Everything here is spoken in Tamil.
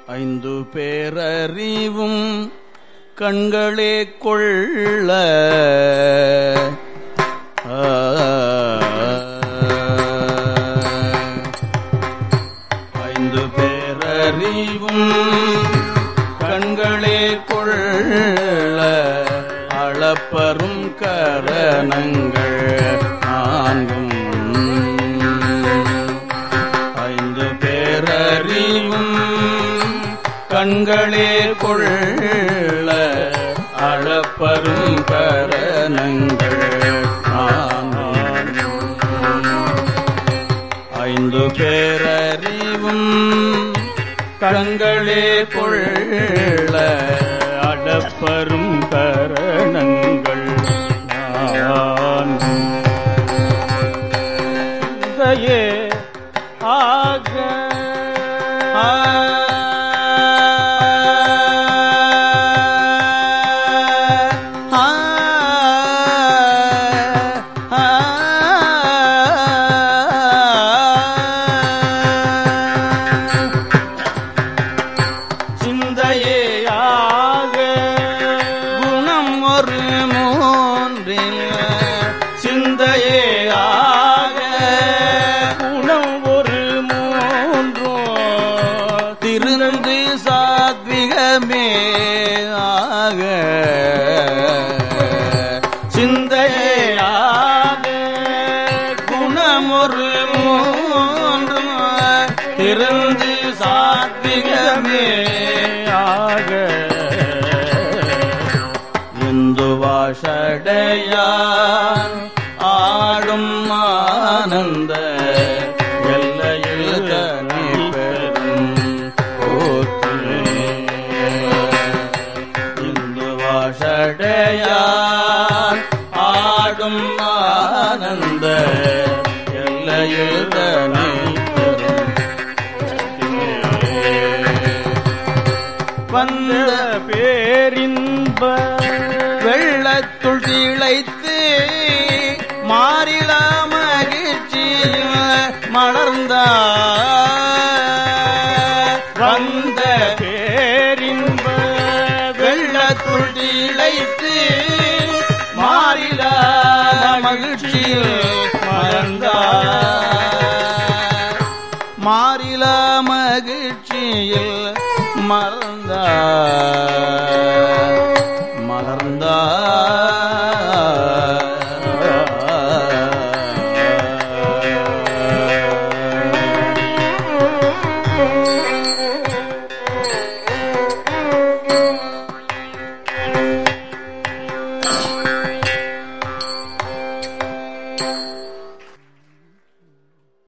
ஐந்து பேரறிவும் கண்களே கொள்ள ஐந்து பேரறிவும் கண்களே கொள்ள அளப்பரும் கரணங்கள் நான்கும் ஐந்து பேரறிவும் கண்களே கொள்ள அளப்பரும் கரணங்கள் நான்கும் ஐந்து பேரறிவும் கண்களே கொள்ள அடப்பரும் கரணங்கள் நான்கும். இதையே ஆக சிந்தையாக குணம் ஒரு மூன்றில் சிந்தையாக குணம் ஒரு மூன்றோ திருந்து சாத்விகமே ஆக சிந்தையாக குணம் ஒரு மூன்று திருந்து சாத்விகமே ஆக இந்து வாஷடையான் ஆடும் ஆனந்த எல்லையில் தனி பெரும் கூத்து இந்து வாஷடையான் ஆடும் ஆனந்த எல்லையில் தனி பெரும் வந்த பேரின்ப வெள்ளத்துள் திளைத்து மாறில மகிழ்ச்சி மலர்ந்த வந்த பேரின்ப வெள்ளத்துள் திளைத்து மாறில மகிழ்ச்சி மலர்ந்தார் மாறில மகிழ்ச்சியில் மறந்த மலர்ந்த